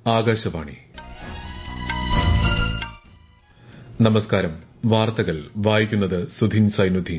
ആകാശവാണി നമസ്കാരം വാർത്തകൾ വായിക്കുന്നത് സുധീൻ സൈനുദ്ദീൻ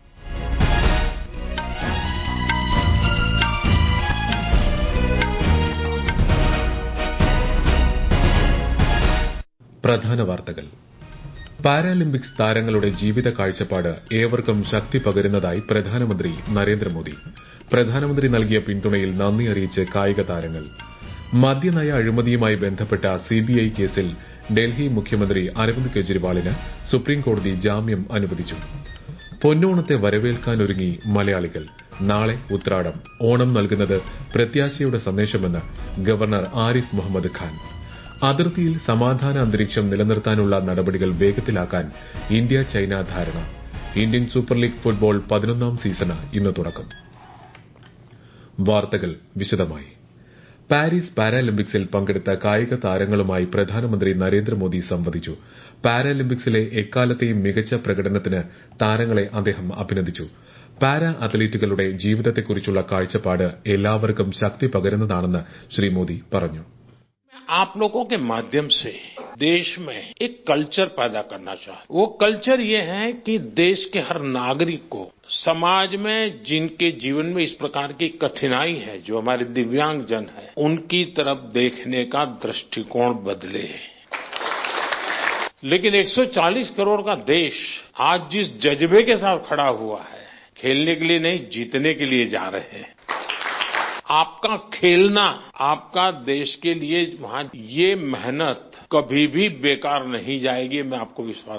പ്രധാന വാർത്തകൾ പാരാലിമ്പിക്സ് താരങ്ങളുടെ ജീവിത കാഴ്ചപ്പാട് ഏവർക്കും ശക്തി പകരുന്നതായി പ്രധാനമന്ത്രി നരേന്ദ്രമോദി പ്രധാനമന്ത്രി നൽകിയ പിന്തുണയിൽ നന്ദി അറിയിച്ച് കായിക താരങ്ങൾ മദ്യനയ അഴിമതിയുമായി ബന്ധപ്പെട്ട സിബിഐ കേസിൽ ഡൽഹി മുഖ്യമന്ത്രി അരവിന്ദ് കെജ്രിവാളിന് സുപ്രീംകോടതി ജാമ്യം അനുവദിച്ചു പൊന്നോണത്തെ വരവേൽക്കാനൊരുങ്ങി മലയാളികൾ നാളെ ഉത്രാടം ഓണം നൽകുന്നത് പ്രത്യാശയുടെ സന്ദേശമെന്ന് ഗവർണർ ആരിഫ് മുഹമ്മദ് ഖാൻ അതിർത്തിയിൽ സമാധാന അന്തരീക്ഷം നിലനിർത്താനുള്ള നടപടികൾ വേഗത്തിലാക്കാൻ ഇന്ത്യ ചൈന ധാരണ ഇന്ത്യൻ സൂപ്പർ ലീഗ് ഫുട്ബോൾ പതിനൊന്നാം സീസണ് ഇന്ന് തുടക്കം വാർത്തകൾ വിശദമായി പാരീസ് പാരാലിമ്പിക്സിൽ പങ്കെടുത്ത കായിക താരങ്ങളുമായി പ്രധാനമന്ത്രി നരേന്ദ്രമോദി സംവദിച്ചു പാരാലിമ്പിക്സിലെ എക്കാലത്തെയും മികച്ച പ്രകടനത്തിന് താരങ്ങളെ അദ്ദേഹം അഭിനന്ദിച്ചു പാരാ അത്ലറ്റുകളുടെ ജീവിതത്തെക്കുറിച്ചുള്ള കാഴ്ചപ്പാട് എല്ലാവർക്കും ശക്തി പകരുന്നതാണെന്ന് ശ്രീ മോദി പറഞ്ഞു आप लोगों के माध्यम से देश में एक कल्चर पैदा करना चाहता वो कल्चर ये है कि देश के हर नागरिक को समाज में जिनके जीवन में इस प्रकार की कठिनाई है जो हमारे दिव्यांग जन है उनकी तरफ देखने का दृष्टिकोण बदले लेकिन 140 करोड़ का देश आज जिस जज्बे के साथ खड़ा हुआ है खेलने के लिए नहीं जीतने के लिए जा रहे हैं आपका खेलना आपका देश के लिए वहां ये मेहनत कभी भी बेकार नहीं जाएगी मैं आपको विश्वास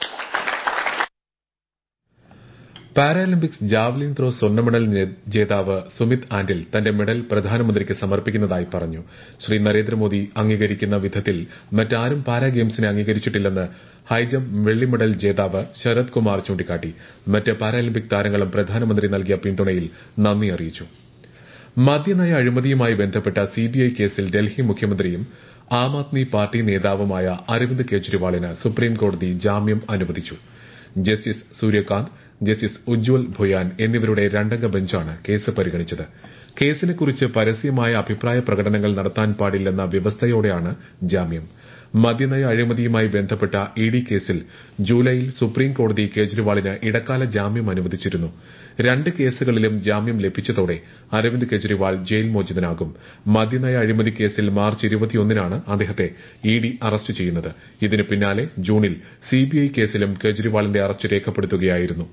പാരാലിമ്പിക്സ് ജാവലിൻ ത്രോ സ്വർണ്ണ മെഡൽ ജേതാവ് സുമിത് ആന്റിൽ തന്റെ മെഡൽ പ്രധാനമന്ത്രിക്ക് സമർപ്പിക്കുന്നതായി പറഞ്ഞു ശ്രീ നരേന്ദ്രമോദി അംഗീകരിക്കുന്ന വിധത്തിൽ മറ്റാരും പാരാ ഗെയിംസിനെ അംഗീകരിച്ചിട്ടില്ലെന്ന് ഹൈജംപ് വെള്ളി മെഡൽ ജേതാവ് ശരത് കുമാർ ചൂണ്ടിക്കാട്ടി മറ്റ് പാരാലിമ്പിക് താരങ്ങളും പ്രധാനമന്ത്രി നൽകിയ പിന്തുണയിൽ നന്ദി അറിയിച്ചു മദ്യനയ അഴിമതിയുമായി ബന്ധപ്പെട്ട സിബിഐ കേസിൽ ഡൽഹി മുഖ്യമന്ത്രിയും ആം ആദ്മി പാർട്ടി നേതാവുമായ അരവിന്ദ് കെജ്രിവാളിന് സുപ്രീംകോടതി ജാമ്യം അനുവദിച്ചു ജസ്റ്റിസ് സൂര്യകാന്ത് ജസ്റ്റിസ് ഉജ്വൽ ഭുയാൻ എന്നിവരുടെ രണ്ടംഗ ബെഞ്ചാണ് കേസ് പരിഗണിച്ചത് കേസിനെക്കുറിച്ച് പരസ്യമായ അഭിപ്രായ പ്രകടനങ്ങൾ നടത്താൻ പാടില്ലെന്ന വ്യവസ്ഥയോടെയാണ് ജാമ്യം മദ്യനയ അഴിമതിയുമായി ബന്ധപ്പെട്ട ഇഡി കേസിൽ ജൂലൈയിൽ സുപ്രീംകോടതി കേജ്രിവാളിന് ഇടക്കാല ജാമ്യം അനുവദിച്ചിരുന്നു രണ്ട് കേസുകളിലും ജാമ്യം ലഭിച്ചതോടെ അരവിന്ദ് കെജ്രിവാൾ ജയിൽ മോചിതനാകും മദ്യനയ അഴിമതി കേസിൽ മാർച്ച് ഇരുപത്തിയൊന്നിനാണ് അദ്ദേഹത്തെ ഇഡി അറസ്റ്റ് ചെയ്യുന്നത് ഇതിന് പിന്നാലെ ജൂണിൽ സിബിഐ കേസിലും കെജ്രിവാളിന്റെ അറസ്റ്റ് രേഖപ്പെടുത്തുകയായിരുന്നു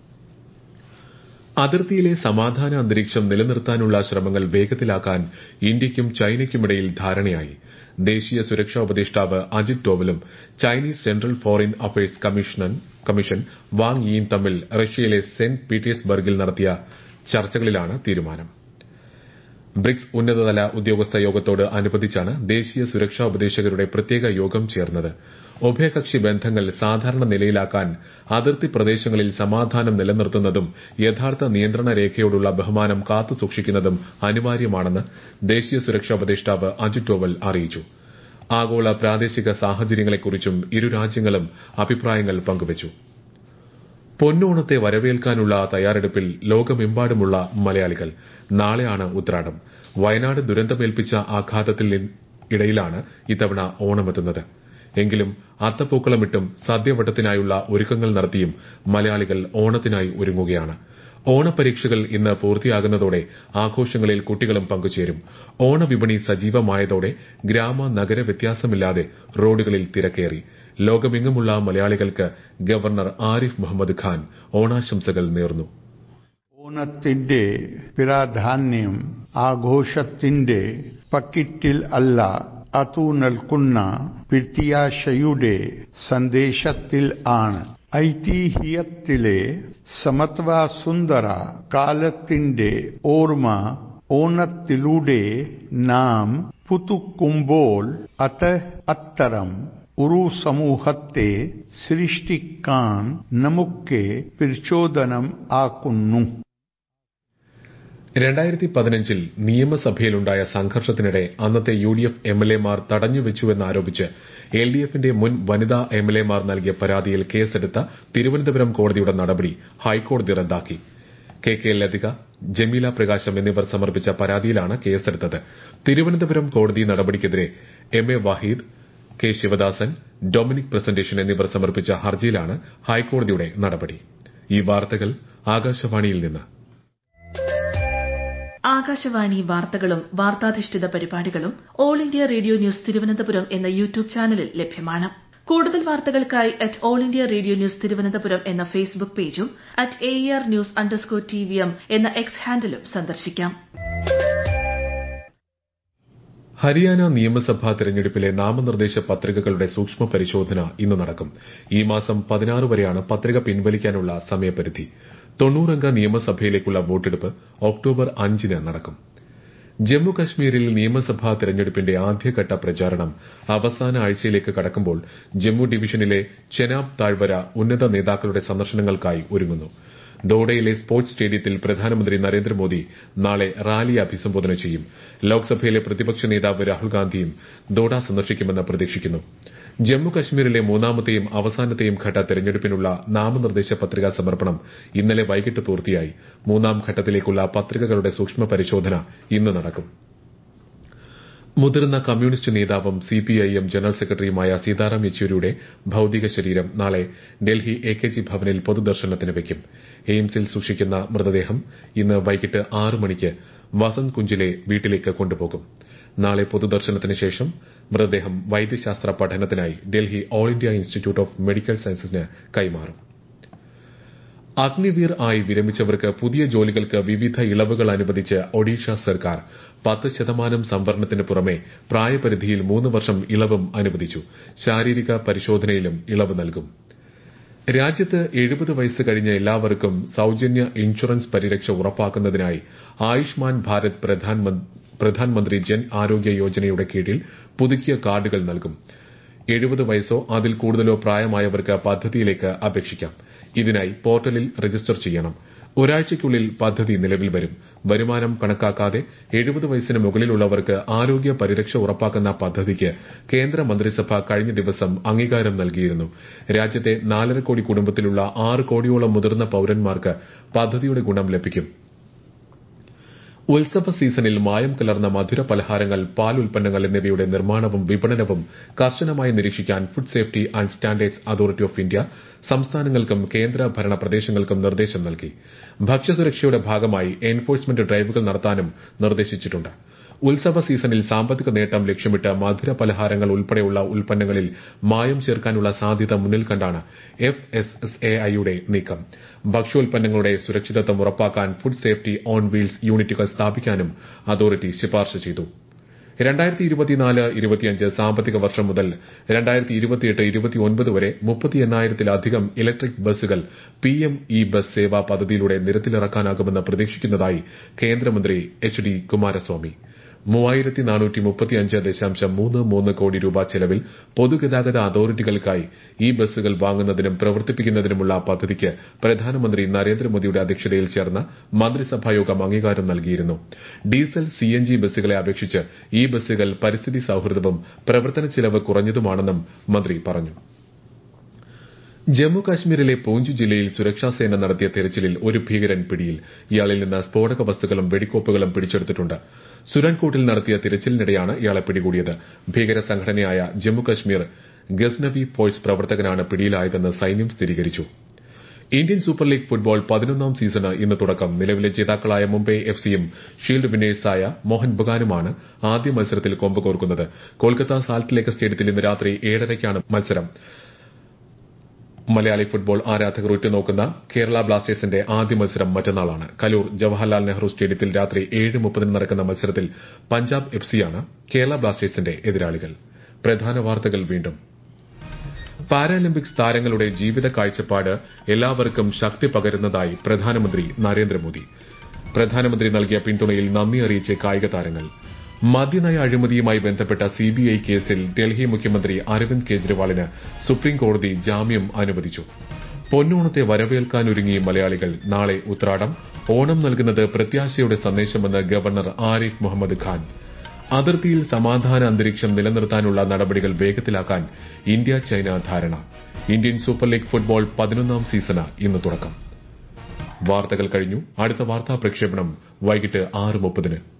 അതിർത്തിയിലെ സമാധാന അന്തരീക്ഷം നിലനിർത്താനുള്ള ശ്രമങ്ങൾ വേഗത്തിലാക്കാൻ ഇന്ത്യയ്ക്കും ചൈനയ്ക്കുമിടയിൽ ധാരണയായി ദേശീയ സുരക്ഷാ ഉപദേഷ്ടാവ് അജിത് ഡോവലും Chinese central foreign affairs commission Wang യിയും തമ്മിൽ റഷ്യയിലെ സെന്റ് പീറ്റേഴ്സ്ബർഗിൽ നടത്തിയ ചർച്ചകളിലാണ് തീരുമാനം ബ്രിക്സ് ഉന്നതതല ഉദ്യോഗസ്ഥ യോഗത്തോട് അനുബന്ധിച്ചാണ് ദേശീയ സുരക്ഷാ ഉപദേശകരുടെ പ്രത്യേക യോഗം ചേർന്നത് ഉഭയകക്ഷി ബന്ധങ്ങൾ സാധാരണ നിലയിലാക്കാൻ അതിർത്തി പ്രദേശങ്ങളിൽ സമാധാനം നിലനിർത്തുന്നതും യഥാർത്ഥ നിയന്ത്രണ രേഖയോടുള്ള ബഹുമാനം കാത്തുസൂക്ഷിക്കുന്നതും അനിവാര്യമാണെന്ന് ദേശീയ സുരക്ഷാ ഉപദേഷ്ടാവ് അജിത് ഡോവൽ അറിയിച്ചു ആഗോള പ്രാദേശിക സാഹചര്യങ്ങളെക്കുറിച്ചും ഇരു രാജ്യങ്ങളും അഭിപ്രായങ്ങൾ പങ്കുവച്ചു പൊന്നോണത്തെ വരവേൽക്കാനുള്ള തയ്യാറെടുപ്പിൽ ലോകമെമ്പാടുമുള്ള മലയാളികൾ നാളെയാണ് ഉത്രാടം വയനാട് ദുരന്തമേൽപ്പിച്ച ആഘാതത്തിൽ ഇടയിലാണ് ഇത്തവണ ഓണമെത്തുന്നത് എങ്കിലും അത്തപ്പൂക്കളമിട്ടും സദ്യവട്ടത്തിനായുള്ള ഒരുക്കങ്ങൾ നടത്തിയും മലയാളികൾ ഓണത്തിനായി ഒരുങ്ങുകയാണ് ഓണപരീക്ഷകൾ ഇന്ന് പൂർത്തിയാകുന്നതോടെ ആഘോഷങ്ങളിൽ കുട്ടികളും പങ്കുചേരും ഓണവിപണി സജീവമായതോടെ ഗ്രാമ നഗര വ്യത്യാസമില്ലാതെ റോഡുകളിൽ തിരക്കേറി ലോകമെങ്ങുമുള്ള മലയാളികൾക്ക് ഗവർണർ ആരിഫ് മുഹമ്മദ് ഖാൻ ഓണാശംസകൾ നേർന്നു ഓണത്തിന്റെ പ്രാധാന്യം ആഘോഷത്തിന്റെ പക്കിറ്റിൽ അല്ല അതു നൽകുന്ന പ്രത്യാശയുടെ സന്ദേശത്തിൽ ആണ് ഐതിഹ്യത്തിലെ സമത്വ സുന്ദര കാലത്തിന്റെ ഓർമ്മ ഓണത്തിലൂടെ നാം പുതുക്കുമ്പോൾ അത് അത്തരം ഒരു സമൂഹത്തെ സൃഷ്ടിക്കാൻ നമുക്ക് പ്രചോദനം ആക്കുന്നു രണ്ടായിരത്തി പതിനഞ്ചിൽ നിയമസഭയിലുണ്ടായ സംഘർഷത്തിനിടെ അന്നത്തെ U D F M L എമാർ തടഞ്ഞുവെച്ചുവെന്നാരോപിച്ച് എൽ ഡി എഫിന്റെ മുൻ വനിതാ എം എൽ എമാർ നൽകിയ പരാതിയിൽ കേസെടുത്ത തിരുവനന്തപുരം കോടതിയുടെ നടപടി ഹൈക്കോടതി റദ്ദാക്കി കെ കെ ലതിക ജമീല പ്രകാശം എന്നിവർ സമർപ്പിച്ച പരാതിയിലാണ് കേസെടുത്തത് തിരുവനന്തപുരം കോടതി നടപടിക്കെതിരെ M A Wahid K Sivadasan Dominic Presentation എന്നിവർ സമർപ്പിച്ച ഹർജിയിലാണ് ഹൈക്കോടതിയുടെ നടപടി ഈ വാർത്തകൾ ആകാശവാണിയിൽ നിന്ന് ആകാശവാണി വാർത്തകളും വാർത്താധിഷ്ഠിത പരിപാടികളും All India Radio news Thiruvananthapuram എന്ന യൂട്യൂബ് ചാനലിൽ ലഭ്യമാണ് കൂടുതൽ വാർത്തകൾക്കായി at All India Radio news Thiruvananthapuram എന്ന ഫേസ്ബുക്ക് പേജും at A R news underscore T V M എന്ന എക്സ് ഹാൻഡിലും സന്ദർശിക്കാം ഹരിയാന നിയമസഭാ തെരഞ്ഞെടുപ്പിലെ നാമനിർദ്ദേശ പത്രികകളുടെ സൂക്ഷ്മ പരിശോധന ഇന്ന് നടക്കും ഈ മാസം പതിനാറ് വരെയാണ് പത്രിക പിൻവലിക്കാനുള്ള സമയപരിധി തൊണ്ണൂറംഗ നിയമസഭയിലേക്കുള്ള വോട്ടെടുപ്പ് ഒക്ടോബർ അഞ്ചിന് നടക്കും ജമ്മു കശ്മീരിൽ നിയമസഭാ തെരഞ്ഞെടുപ്പിന്റെ ആദ്യഘട്ട പ്രചാരണം അവസാന ആഴ്ചയിലേക്ക് കടക്കുമ്പോൾ ജമ്മു ഡിവിഷനിലെ ചെനാബ് താഴ്വര ഉന്നത നേതാക്കളുടെ സന്ദർശനങ്ങൾക്കായി ഒരുങ്ങുന്നു ദോഡയിലെ സ്പോർട്സ് സ്റ്റേഡിയത്തിൽ പ്രധാനമന്ത്രി നരേന്ദ്രമോദി നാളെ റാലിയെ അഭിസംബോധന ചെയ്യും ലോക്സഭയിലെ പ്രതിപക്ഷ നേതാവ് രാഹുൽ ഗാന്ധിയും ദോഡ സന്ദർശിക്കുമെന്ന് പ്രതീക്ഷിക്കുന്നു ജമ്മു കശ്മീരിലെ മൂന്നാമത്തെയും അവസാനത്തെയും ഘട്ട തെരഞ്ഞെടുപ്പിനുള്ള നാമനിർദ്ദേശ പത്രികാ സമർപ്പണം ഇന്നലെ വൈകിട്ട് പൂർത്തിയായി മൂന്നാം ഘട്ടത്തിലേക്കുള്ള പത്രികകളുടെ സൂക്ഷ്മ പരിശോധന ഇന്ന് നടക്കും മുതിർന്ന കമ്മ്യൂണിസ്റ്റ് നേതാവും സിപിഐഎം ജനറൽ സെക്രട്ടറിയുമായ സീതാറാം യെച്ചൂരിയുടെ ഭൌതിക ശരീരം നാളെ ഡൽഹി എ കെ ജി ഭവനിൽ പൊതുദർശനത്തിന് വയ്ക്കും എയിംസിൽ സൂക്ഷിക്കുന്ന മൃതദേഹം ഇന്ന് വൈകിട്ട് ആറ് മണിക്ക് വസന്ത് കുഞ്ചിലെ വീട്ടിലേക്ക് കൊണ്ടുപോകും നാളെ പൊതുദർശനത്തിന് ശേഷം മൃതദേഹം വൈദ്യശാസ്ത്ര പഠനത്തിനായി Delhi All India Institute of Medical സയൻസസിന് കൈമാറും അഗ്നിവീർ ആയി വിരമിച്ചവർക്ക് പുതിയ ജോലികൾക്ക് വിവിധ ഇളവുകൾ അനുവദിച്ച് ഒഡീഷ സർക്കാർ പത്ത് ശതമാനം സംവരണത്തിന് പുറമെ പ്രായപരിധിയിൽ മൂന്ന് വർഷം ഇളവും അനുവദിച്ചു ശാരീരിക പരിശോധനയിലും ഇളവ് നൽകും രാജ്യത്ത് എഴുപത് വയസ്സ് കഴിഞ്ഞ എല്ലാവർക്കും സൌജന്യ ഇൻഷുറൻസ് പരിരക്ഷ ഉറപ്പാക്കുന്നതിനായി ആയുഷ്മാൻ ഭാരത് പ്രധാൻമന്ത്രി ജൻ ആരോഗ്യ യോജനയുടെ കീഴിൽ പുതുക്കിയ കാർഡുകൾ നൽകും എഴുപത് വയസ്സോ അതിൽ കൂടുതലോ പ്രായമായവർക്ക് പദ്ധതിയിലേക്ക് അപേക്ഷിക്കാം ഇതിനായി പോർട്ടലിൽ രജിസ്റ്റർ ചെയ്യണം ഒരാഴ്ചയ്ക്കുള്ളിൽ പദ്ധതി നിലവിൽ വരും വരുമാനം കണക്കാക്കാതെ എഴുപത് വയസ്സിന് മുകളിലുള്ളവർക്ക് ആരോഗ്യ പരിരക്ഷ ഉറപ്പാക്കുന്ന പദ്ധതിക്ക് കേന്ദ്ര മന്ത്രിസഭ കഴിഞ്ഞ ദിവസം അംഗീകാരം നൽകിയിരുന്നു രാജ്യത്തെ നാലര കോടി കുടുംബത്തിലുള്ള ആറ് കോടിയോളം മുതിർന്ന പൌരന്മാർക്ക് പദ്ധതിയുടെ ഗുണം ലഭിക്കും ഉത്സവ സീസണിൽ മായം കലർന്ന മധുര പലഹാരങ്ങൾ പാൽ ഉൽപ്പന്നങ്ങൾ എന്നിവയുടെ നിർമ്മാണവും വിപണനവും കർശനമായി നിരീക്ഷിക്കാൻ food safety and standards authority of India സംസ്ഥാനങ്ങൾക്കും കേന്ദ്ര ഭരണ പ്രദേശങ്ങൾക്കും നിർദ്ദേശം നൽകി ഭക്ഷ്യസുരക്ഷയുടെ ഭാഗമായി എൻഫോഴ്സ്മെന്റ് ഡ്രൈവുകൾ നടത്താനും നിർദ്ദേശിച്ചിട്ടുണ്ട് ഉത്സവ സീസണിൽ സാമ്പത്തിക നേട്ടം ലക്ഷ്യമിട്ട് മധുര പലഹാരങ്ങൾ ഉൾപ്പെടെയുള്ള ഉൽപ്പന്നങ്ങളിൽ മായം ചേർക്കാനുള്ള സാധ്യത മുന്നിൽ കണ്ടാണ് എഫ് എസ് എസ് എ ഐയുടെ നീക്കം ഭക്ഷ്യോൽപ്പന്നങ്ങളുടെ സുരക്ഷിതത്വം ഉറപ്പാക്കാൻ ഫുഡ് സേഫ്റ്റി ഓൺ വീൽസ് യൂണിറ്റുകൾ സ്ഥാപിക്കാനും അതോറിറ്റി ശുപാർശ ചെയ്തു രണ്ടായിരത്തി ഇരുപത്തിനാല് ഇരുപത്തിയഞ്ച് സാമ്പത്തിക വർഷം മുതൽ രണ്ടായിരത്തി ഇരുപത്തിയെട്ട് ഇരുപത്തിയൊൻപത് വരെ മുപ്പത്തി എണ്ണായിരത്തിലധികം ഇലക്ട്രിക് ബസ്സുകൾ പിഎം ഇ ബസ് സേവാ പദ്ധതിയിലൂടെ നിരത്തിലിറക്കാനാകുമെന്ന് പ്രതീക്ഷിക്കുന്നതായി കേന്ദ്രമന്ത്രി എച്ച് ഡി കുമാരസ്വാമി മൂവായിരത്തി നാനൂറ്റി മുപ്പത്തിയഞ്ച് ദശാംശം മൂന്ന് മൂന്ന് കോടി രൂപ ചെലവിൽ പൊതുഗതാഗത അതോറിറ്റികൾക്കായി ഈ ബസ്സുകൾ വാങ്ങുന്നതിനും പ്രവർത്തിപ്പിക്കുന്നതിനുമുള്ള പദ്ധതിക്ക് പ്രധാനമന്ത്രി നരേന്ദ്രമോദിയുടെ അധ്യക്ഷതയിൽ ചേർന്ന മന്ത്രിസഭായോഗം അംഗീകാരം നൽകിയിരുന്നു ഡീസൽ സിഎൻജി ബസ്സുകളെ അപേക്ഷിച്ച് ഈ ബസ്സുകൾ പരിസ്ഥിതി സൌഹൃദവും പ്രവർത്തന ചെലവ് കുറഞ്ഞതുമാണെന്നും മന്ത്രി പറഞ്ഞു ജമ്മു കാശ്മീരിലെ പൂഞ്ച് ജില്ലയിൽ സുരക്ഷാസേന നടത്തിയ തെരച്ചിലിൽ ഒരു ഭീകരൻ പിടിയിൽ ഇയാളിൽ നിന്ന് സ്ഫോടക വസ്തുക്കളും വെടിക്കോപ്പുകളും പിടിച്ചെടുത്തിട്ടുണ്ട് സുരൻകോട്ടിൽ നടത്തിയ തിരച്ചിലിനിടെയാണ് ഇയാളെ പിടികൂടിയത് ഭീകര സംഘടനയായ ജമ്മു കശ്മീർ ഗസ്നവി ഫോഴ്സ് പ്രവർത്തകനാണ് പിടിയിലായതെന്ന് സൈന്യം സ്ഥിരീകരിച്ചു ഇന്ത്യൻ സൂപ്പർ ലീഗ് ഫുട്ബോൾ പതിനൊന്നാം സീസണ് ഇന്ന് തുടക്കം നിലവിലെ ജേതാക്കളായ മുംബൈ എഫ് സിയും ഷീൽഡ് വിന്നേഴ്സായ മോഹൻ ബഗാനുമാണ് ആദ്യ മത്സരത്തിൽ കൊമ്പ് കോർക്കുന്നത് കൊൽക്കത്ത സാൾട്ട് ലേക്ക് സ്റ്റേഡിയത്തിൽ ഇന്ന് രാത്രി ഏഴരയ്ക്കാണ് മത്സരം മലയാളി ഫുട്ബോൾ ആരാധകർ ഉറ്റുനോക്കുന്ന കേരള ബ്ലാസ്റ്റേഴ്സിന്റെ ആദ്യ മത്സരം മറ്റന്നാളാണ് കലൂർ ജവഹർലാൽ നെഹ്റു സ്റ്റേഡിയത്തിൽ രാത്രി ഏഴ് മുപ്പതിന് നടക്കുന്ന മത്സരത്തിൽ പഞ്ചാബ് എഫ് സിയാണ് കേരള ബ്ലാസ്റ്റേഴ്സിന്റെ എതിരാളികൾ പ്രധാന വാർത്തകൾ വീണ്ടും പാരാലിമ്പിക്സ് താരങ്ങളുടെ ജീവിത കാഴ്ചപ്പാട് എല്ലാവർക്കും ശക്തി പകരുന്നതായി പ്രധാനമന്ത്രി നരേന്ദ്രമോദി പ്രധാനമന്ത്രി നൽകിയ പിന്തുണയിൽ നന്ദി അറിയിച്ച് കായിക താരങ്ങൾ മദ്യനയ അഴിമതിയുമായി ബന്ധപ്പെട്ട സിബിഐ കേസിൽ ഡൽഹി മുഖ്യമന്ത്രി അരവിന്ദ് കെജ്രിവാളിന് സുപ്രീം കോടതി ജാമ്യം അനുവദിച്ചു പൊന്നോണത്തെ വരവേൽക്കാനൊരുങ്ങി മലയാളികൾ നാളെ ഉത്രാടം ഓണം നൽകുന്നത് പ്രത്യാശയുടെ സന്ദേശമെന്ന് ഗവർണർ ആരിഫ് മുഹമ്മദ് ഖാൻ അതിർത്തിയിൽ സമാധാന അന്തരീക്ഷം നിലനിർത്താനുള്ള നടപടികൾ വേഗത്തിലാക്കാൻ ഇന്ത്യ ചൈന ധാരണ ഇന്ത്യൻ സൂപ്പർ ലീഗ് ഫുട്ബോൾ പതിനൊന്നാം സീസണ് ഇന്ന് തുടക്കം വാർത്തകൾ കഴിഞ്ഞു അടുത്ത വാർത്താ പ്രക്ഷേപണം വൈകിട്ട് ആറ് മുപ്പതിന്